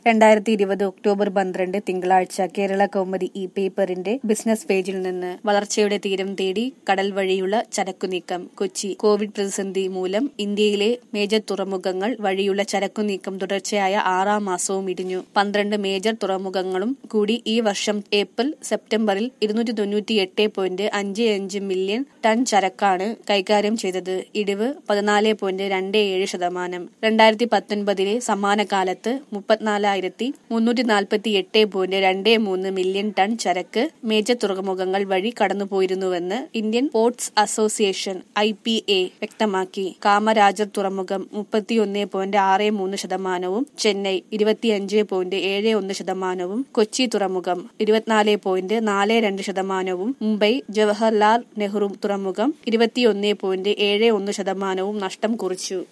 രണ്ടായിരത്തി ഇരുപത് ഒക്ടോബർ പന്ത്രണ്ട് തിങ്കളാഴ്ച കേരള കൗമുദി ഈ പേപ്പറിന്റെ ബിസിനസ് പേജിൽ നിന്ന് വളർച്ചയുടെ തീരം തേടി കടൽ വഴിയുള്ള ചരക്കുനീക്കം കൊച്ചി കോവിഡ് പ്രതിസന്ധി മൂലം ഇന്ത്യയിലെ മേജർ തുറമുഖങ്ങൾ വഴിയുള്ള ചരക്കുനീക്കം തുടർച്ചയായ ആറാം മാസവും ഇടിഞ്ഞു പന്ത്രണ്ട് മേജർ തുറമുഖങ്ങളും കൂടി ഈ വർഷം ഏപ്രിൽ സെപ്റ്റംബറിൽ ഇരുന്നൂറ്റി തൊണ്ണൂറ്റി എട്ട് പോയിന്റ് അഞ്ച് അഞ്ച് മില്യൺ ടൺ ചരക്കാണ് കൈകാര്യം ചെയ്തത് ഇടിവ് പതിനാല് പോയിന്റ് രണ്ട് ഏഴ് ശതമാനം രണ്ടായിരത്തി പത്തൊൻപതിലെ സമാന കാലത്ത് മുപ്പത്തിനാലായിരത്തി മുന്നൂറ്റി നാൽപ്പത്തി എട്ട് പോയിന്റ് രണ്ട് മൂന്ന് മില്യൺ ടൺ ചരക്ക് മേജർ തുറമുഖങ്ങൾ വഴി കടന്നുപോയിരുന്നുവെന്ന് Indian Ports Association I P A വ്യക്തമാക്കി കാമരാജർ തുറമുഖം മുപ്പത്തിയൊന്ന് പോയിന്റ് ആറ് മൂന്ന് ശതമാനവും ചെന്നൈ ഇരുപത്തിയഞ്ച് പോയിന്റ് ഏഴ് ഒന്ന് ശതമാനവും കൊച്ചി തുറമുഖം ഇരുപത്തിനാല് പോയിന്റ് നാല് രണ്ട് ശതമാനവും മുംബൈ ജവഹർലാൽ നെഹ്റു തുറമുഖം ഇരുപത്തിയൊന്ന് പോയിന്റ് ഏഴ് ഒന്ന് ശതമാനവും നഷ്ടം കുറിച്ചു